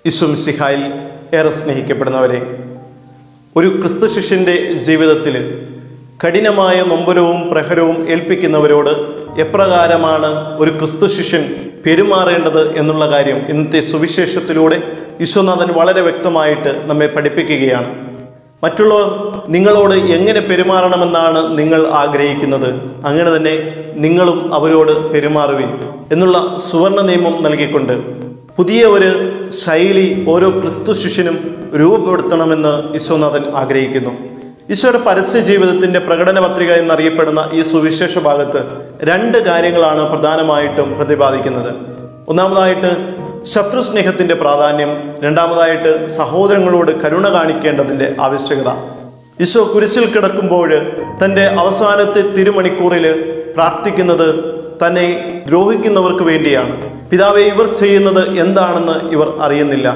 ഇസും സിഹായിൽ ഏറെ സ്നേഹിക്കപ്പെടുന്നവരെ ഒരു ക്രിസ്തു ശിഷ്യൻ്റെ ജീവിതത്തിൽ കഠിനമായ നൊമ്പരവും പ്രഹരവും ഏൽപ്പിക്കുന്നവരോട് എപ്രകാരമാണ് ഒരു ക്രിസ്തു ശിഷ്യൻ പെരുമാറേണ്ടത് എന്നുള്ള കാര്യം ഇന്നത്തെ സുവിശേഷത്തിലൂടെ വിശ്വനാഥൻ വളരെ വ്യക്തമായിട്ട് നമ്മെ പഠിപ്പിക്കുകയാണ് മറ്റുള്ളവർ നിങ്ങളോട് എങ്ങനെ പെരുമാറണമെന്നാണ് നിങ്ങൾ ആഗ്രഹിക്കുന്നത് അങ്ങനെ തന്നെ നിങ്ങളും അവരോട് പെരുമാറുവിൻ എന്നുള്ള സുവർണ നിയമം നൽകിക്കൊണ്ട് പുതിയ ഒരു ശൈലി ഓരോ ക്രിസ്തു ശിഷ്യനും രൂപപ്പെടുത്തണമെന്ന് ഈശോനാഥൻ ആഗ്രഹിക്കുന്നു ഈശോയുടെ പരസ്യ ജീവിതത്തിന്റെ പ്രകടന പത്രിക എന്നറിയപ്പെടുന്ന ഈ സുവിശേഷ ഭാഗത്ത് രണ്ട് കാര്യങ്ങളാണ് പ്രധാനമായിട്ടും പ്രതിപാദിക്കുന്നത് ഒന്നാമതായിട്ട് ശത്രു സ്നേഹത്തിന്റെ പ്രാധാന്യം രണ്ടാമതായിട്ട് സഹോദരങ്ങളോട് കരുണ കാണിക്കേണ്ടതിന്റെ ആവശ്യകത ഈശോ കുരിശിൽ കിടക്കുമ്പോൾ തൻ്റെ അവസാനത്തെ തിരുമണിക്കൂറിൽ പ്രാർത്ഥിക്കുന്നത് തന്നെ ദ്രോഹിക്കുന്നവർക്ക് വേണ്ടിയാണ് പിതാവെ ഇവർ ചെയ്യുന്നത് എന്താണെന്ന് ഇവർ അറിയുന്നില്ല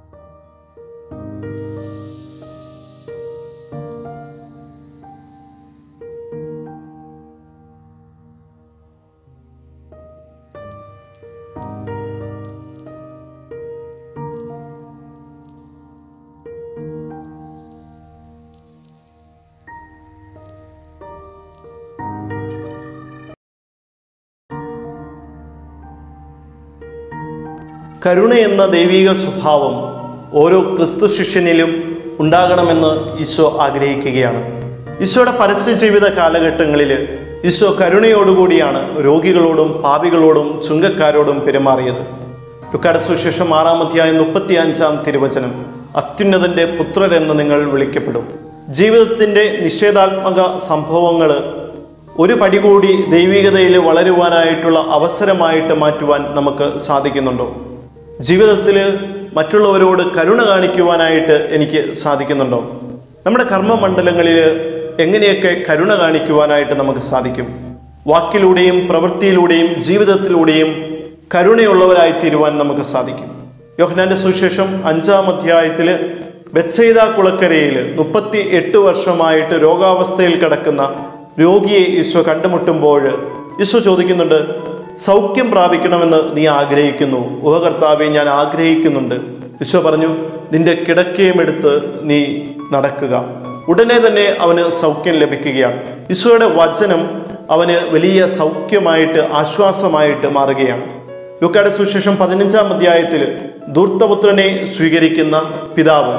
കരുണ എന്ന ദൈവിക സ്വഭാവം ഓരോ ക്രിസ്തു ശിഷ്യനിലും ഉണ്ടാകണമെന്ന് ഈശോ ആഗ്രഹിക്കുകയാണ് ഈശോയുടെ പരസ്യ ജീവിത കാലഘട്ടങ്ങളിൽ ഈശോ കരുണയോടുകൂടിയാണ് രോഗികളോടും പാപികളോടും ചുങ്കക്കാരോടും പെരുമാറിയത് ലുക്കാട് സുശേഷം ആറാം അധ്യായം മുപ്പത്തി അഞ്ചാം തിരുവചനം അത്യുന്നതന്റെ പുത്രരെന്ന് നിങ്ങൾ വിളിക്കപ്പെടും ജീവിതത്തിൻ്റെ നിഷേധാത്മക സംഭവങ്ങൾ ഒരു പടി കൂടി ദൈവികതയിൽ വളരുവാനായിട്ടുള്ള അവസരമായിട്ട് മാറ്റുവാൻ നമുക്ക് സാധിക്കുന്നുണ്ടോ ജീവിതത്തിൽ മറ്റുള്ളവരോട് കരുണ കാണിക്കുവാനായിട്ട് എനിക്ക് സാധിക്കുന്നുണ്ടോ നമ്മുടെ കർമ്മമണ്ഡലങ്ങളിൽ എങ്ങനെയൊക്കെ കരുണ കാണിക്കുവാനായിട്ട് നമുക്ക് സാധിക്കും വാക്കിലൂടെയും പ്രവൃത്തിയിലൂടെയും ജീവിതത്തിലൂടെയും കരുണയുള്ളവരായി തീരുവാൻ നമുക്ക് സാധിക്കും യോഹനാന്റെ സുവിശേഷം അഞ്ചാം അധ്യായത്തിൽ ബെത്സൈദ കുളക്കരയിൽ മുപ്പത്തി എട്ട് വർഷമായിട്ട് രോഗാവസ്ഥയിൽ കിടക്കുന്ന രോഗിയെ ഈശോ കണ്ടുമുട്ടുമ്പോൾ ഈശോ ചോദിക്കുന്നുണ്ട് സൗഖ്യം പ്രാപിക്കണമെന്ന് നീ ആഗ്രഹിക്കുന്നു ഉപകർത്താവെ ഞാൻ ആഗ്രഹിക്കുന്നുണ്ട് ഈശോ പറഞ്ഞു നിന്റെ കിടക്കയും എടുത്ത് നീ നടക്കുക ഉടനെ തന്നെ അവന് സൗഖ്യം ലഭിക്കുകയാണ് ഈശോയുടെ വചനം അവന് വലിയ സൗഖ്യമായിട്ട് ആശ്വാസമായിട്ട് മാറുകയാണ് ലൂക്കായുടെ സുവിശേഷം പതിനഞ്ചാം അധ്യായത്തിൽ ധൂർത്തപുത്രനെ സ്വീകരിക്കുന്ന പിതാവ്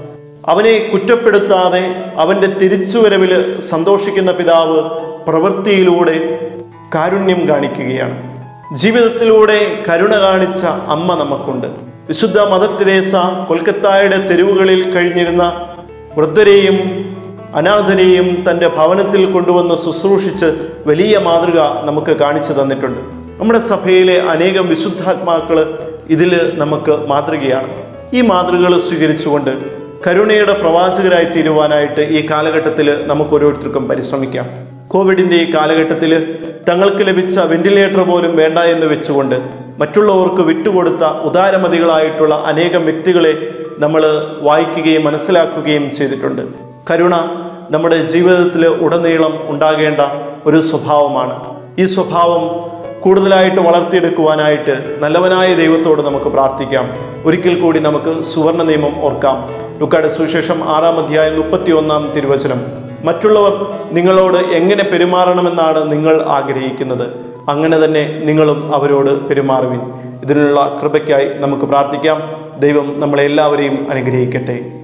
അവനെ കുറ്റപ്പെടുത്താതെ അവൻ്റെ തിരിച്ചുവരവിൽ സന്തോഷിക്കുന്ന പിതാവ് പ്രവൃത്തിയിലൂടെ കാരുണ്യം കാണിക്കുകയാണ് ജീവിതത്തിലൂടെ കരുണ കാണിച്ച അമ്മ നമുക്കുണ്ട് വിശുദ്ധ മദർ തെരേസ കൊൽക്കത്തായുടെ തെരുവുകളിൽ കഴിഞ്ഞിരുന്ന വൃദ്ധരെയും അനാഥരെയും തൻ്റെ ഭവനത്തിൽ കൊണ്ടുവന്ന് ശുശ്രൂഷിച്ച് വലിയ മാതൃക നമുക്ക് കാണിച്ചു തന്നിട്ടുണ്ട് നമ്മുടെ സഭയിലെ അനേകം വിശുദ്ധാത്മാക്കൾ ഇതിൽ നമുക്ക് മാതൃകയാണ് ഈ മാതൃകകൾ സ്വീകരിച്ചുകൊണ്ട് കരുണയുടെ പ്രവാചകരായി തീരുവാനായിട്ട് ഈ കാലഘട്ടത്തിൽ നമുക്ക് ഓരോരുത്തർക്കും പരിശ്രമിക്കാം കോവിഡിൻ്റെ ഈ കാലഘട്ടത്തിൽ തങ്ങൾക്ക് ലഭിച്ച വെന്റിലേറ്റർ പോലും വേണ്ട എന്ന് വെച്ചുകൊണ്ട് മറ്റുള്ളവർക്ക് വിട്ടുകൊടുത്ത ഉദാരമതികളായിട്ടുള്ള അനേകം വ്യക്തികളെ നമ്മൾ വായിക്കുകയും മനസ്സിലാക്കുകയും ചെയ്തിട്ടുണ്ട് കരുണ നമ്മുടെ ജീവിതത്തിൽ ഉടനീളം ഉണ്ടാകേണ്ട ഒരു സ്വഭാവമാണ് ഈ സ്വഭാവം കൂടുതലായിട്ട് വളർത്തിയെടുക്കുവാനായിട്ട് നല്ലവനായ ദൈവത്തോട് നമുക്ക് പ്രാർത്ഥിക്കാം ഒരിക്കൽ കൂടി നമുക്ക് സുവർണ നിയമം ഓർക്കാം ലുക്കാട് സുവിശേഷം ആറാം അധ്യായം മുപ്പത്തി ഒന്നാം തിരുവചനം മറ്റുള്ളവർ നിങ്ങളോട് എങ്ങനെ പെരുമാറണമെന്നാണ് നിങ്ങൾ ആഗ്രഹിക്കുന്നത് അങ്ങനെ തന്നെ നിങ്ങളും അവരോട് പെരുമാറുവിൻ ഇതിനുള്ള കൃപയ്ക്കായി നമുക്ക് പ്രാർത്ഥിക്കാം ദൈവം നമ്മളെല്ലാവരെയും അനുഗ്രഹിക്കട്ടെ